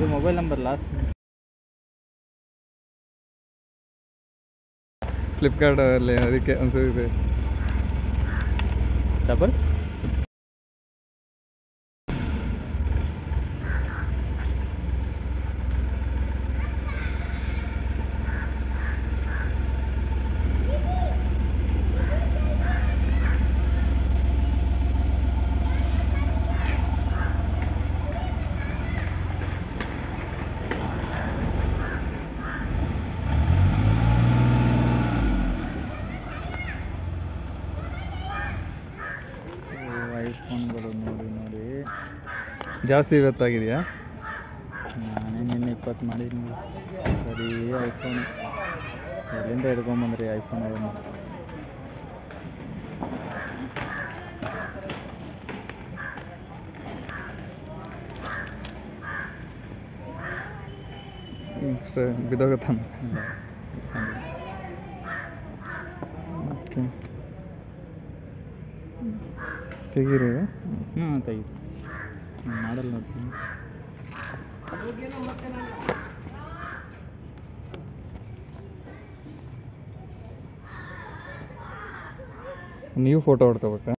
mobile number last ಫ್ಲಿಪ್ಕಾರ್ಟಲ್ಲಿ ಅದಕ್ಕೆ ಒಂದ್ಸರಿ ಡಬಲ್ ಐಫೋನ್ಗಳು ನೋಡಿ ನೋಡಿ ಜಾಸ್ತಿ ಇವತ್ತಾಗಿದೆಯಾ ನಾನೇ ನಿನ್ನೆ ಇಪ್ಪತ್ತು ಮಾಡಿದ್ದೀನಿ ಬರೀ ಐಫೋನ್ ಎಲ್ಲಿಂದ ಹಿಡ್ಕೊಂಬಂದ್ರಿ ಐಫೋನ್ ಅದನ್ನು ಅಷ್ಟೇ ಬಿದ್ದೋಗುತ್ತಾನ ಓಕೆ ತೆಗೀರಿ ಹ್ಞೂ ತೆಗಿತು ಮಾಡಲ್ ನೋಡ್ತೀನಿ ನೀವು ಫೋಟೋ ಹೊಡ್ಕೋಬೇಕಾ